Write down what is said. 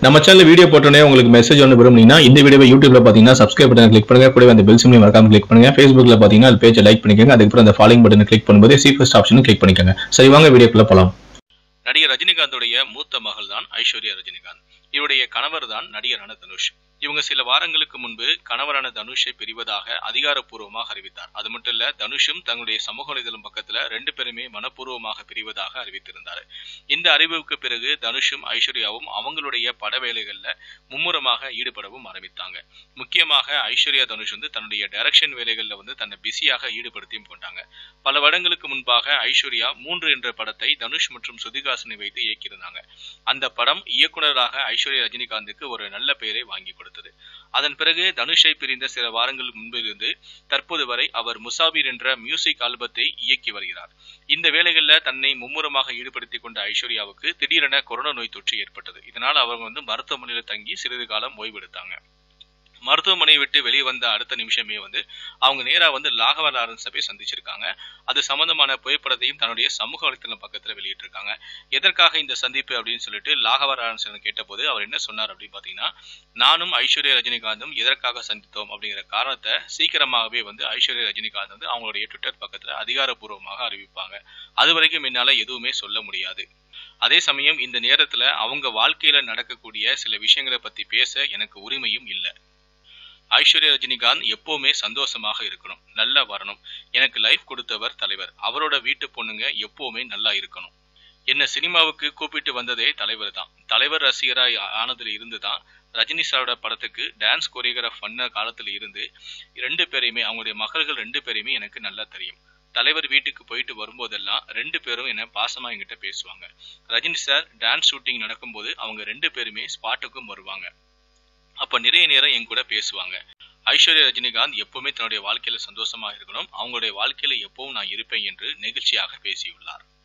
நம்ம channel video போட்டோன்னே உங்களுக்கு மெசேஜ் ஒன்று விரும்புனீங்கன்னா இந்த வீடியோவை யூடியூப்ல பார்த்தீங்கன்னா சப்ஸ்கிரைப் பட்டன் கிளிக் பண்ணுங்க கூடவே அந்த பெல் சிம்லையும் மறக்காம கிளிக் பண்ணுங்க ஃபேஸ்புக்ல பார்த்தீங்கன்னா அது பேஜை லைக் பண்ணிக்கோங்க அதுக்கப்புறம் அந்த ஃபாலோயிங் பட்டனை கிளிக் பண்ணும்போது சி ஃபர்ஸ்ட் ஆப்ஷனும் கிளிக் பண்ணிக்கோங்க சரி வாங்க வீடியோக்குள்ள போலாம் நடிகர் ரஜினிகாந்துடைய மூத்த மகள் தான் ஐஸ்வர்யா ரஜினிகாந்த் இவருடைய கணவர் தான் நடிகரான தனுஷ் இவங்க சில வாரங்களுக்கு முன்பு கணவரான தனுஷை பிரிவதாக அதிகாரப்பூர்வமாக அறிவித்தார் அது மட்டும் இல்ல தனுஷும் தங்களுடைய சமூக வலைதளம் பக்கத்துல ரெண்டு பேருமே மனப்பூர்வமாக பிரிவதாக அறிவித்திருந்தார் இந்த அறிவிப்புக்கு பிறகு தனுஷும் ஐஸ்வர்யாவும் அவங்களுடைய பட வேலைகள்ல மும்முரமாக ஈடுபடவும் ஆரம்பித்தாங்க முக்கியமாக ஐஸ்வர்யா தனுஷ் வந்து தன்னுடைய டைரக்ஷன் வேலைகள்ல வந்து தன்னை பிஸியாக ஈடுபடுத்தியும் கொண்டாங்க பல வருடங்களுக்கு முன்பாக ஐஸ்வர்யா மூன்று என்ற படத்தை தனுஷ் மற்றும் சுதிகாசனை வைத்து இயக்கியிருந்தாங்க அந்த படம் இயக்குனராக ஐஸ்வர்யா ரஜினிகாந்துக்கு ஒரு நல்ல பெயரை வாங்கி கொடுத்தது அதன் பிறகு தனுஷை பிரிந்த சில வாரங்கள் முன்பிலிருந்து தற்போது வரை அவர் முசாபிர் என்ற மியூசிக் ஆல்பத்தை இயக்கி வருகிறார் இந்த வேலைகள்ல தன்னை மும்முரமாக ஈடுபடுத்திக் கொண்ட ஐஸ்வர்யாவுக்கு திடீரென கொரோனா நோய் தொற்று ஏற்பட்டது இதனால் அவங்க வந்து மருத்துவமனையில் தங்கி சிறிது காலம் ஓய்வெடுத்தாங்க மருத்துவமனையை விட்டு வெளியே வந்த அடுத்த நிமிஷமே வந்து அவங்க நேரா வந்து லாகவ லாரன்ஸை போய் சந்திச்சிருக்காங்க அது சம்பந்தமான புகைப்படத்தையும் தன்னுடைய சமூக வலைத்தளம் பக்கத்துல வெளியிட்டிருக்காங்க எதற்காக இந்த சந்திப்பு அப்படின்னு சொல்லிட்டு லாகவ லாரன்ஸ் கேட்டபோது அவர் என்ன சொன்னார் அப்படின்னு பாத்தீங்கன்னா நானும் ஐஸ்வர்யா ரஜினிகாந்தும் எதற்காக சந்தித்தோம் அப்படிங்கிற காரணத்தை சீக்கிரமாகவே வந்து ஐஸ்வர்யா ரஜினிகாந்த் வந்து அவங்களுடைய ட்விட்டர் பக்கத்துல அதிகாரப்பூர்வமாக அறிவிப்பாங்க அது வரைக்கும் என்னால எதுவுமே சொல்ல முடியாது அதே சமயம் இந்த நேரத்துல அவங்க வாழ்க்கையில நடக்கக்கூடிய சில விஷயங்களை பத்தி பேச எனக்கு உரிமையும் இல்லை ஐஸ்வர்யா ரஜினிகாந்த் எப்பவுமே சந்தோஷமாக இருக்கணும் நல்லா வரணும் எனக்கு லைஃப் கொடுத்தவர் தலைவர் அவரோட வீட்டு பொண்ணுங்க எப்பவுமே நல்லா இருக்கணும் என்ன சினிமாவுக்கு கூப்பிட்டு வந்ததே தலைவர் தான் தலைவர் ரசிகரா ஆனதுல இருந்து தான் ரஜினி சாரோட படத்துக்கு டான்ஸ் கொரியோகிராஃப் பண்ண காலத்துல இருந்து ரெண்டு பேரையுமே அவங்களுடைய மகள்கள் ரெண்டு பேரையுமே எனக்கு நல்லா தெரியும் தலைவர் வீட்டுக்கு போயிட்டு வரும்போதெல்லாம் ரெண்டு பேரும் என்ன பாசமா என்கிட்ட பேசுவாங்க ரஜினி சார் டான்ஸ் ஷூட்டிங் நடக்கும்போது அவங்க ரெண்டு பேருமே ஸ்பாட்டுக்கும் வருவாங்க அப்ப நிறைய நேரம் என் கூட பேசுவாங்க ஐஸ்வர்யா ரஜினிகாந்த் எப்பவுமே தன்னுடைய வாழ்க்கையில சந்தோஷமா இருக்கணும் அவங்களுடைய வாழ்க்கையில எப்பவும் நான் இருப்பேன் என்று நெகிழ்ச்சியாக பேசியுள்ளார்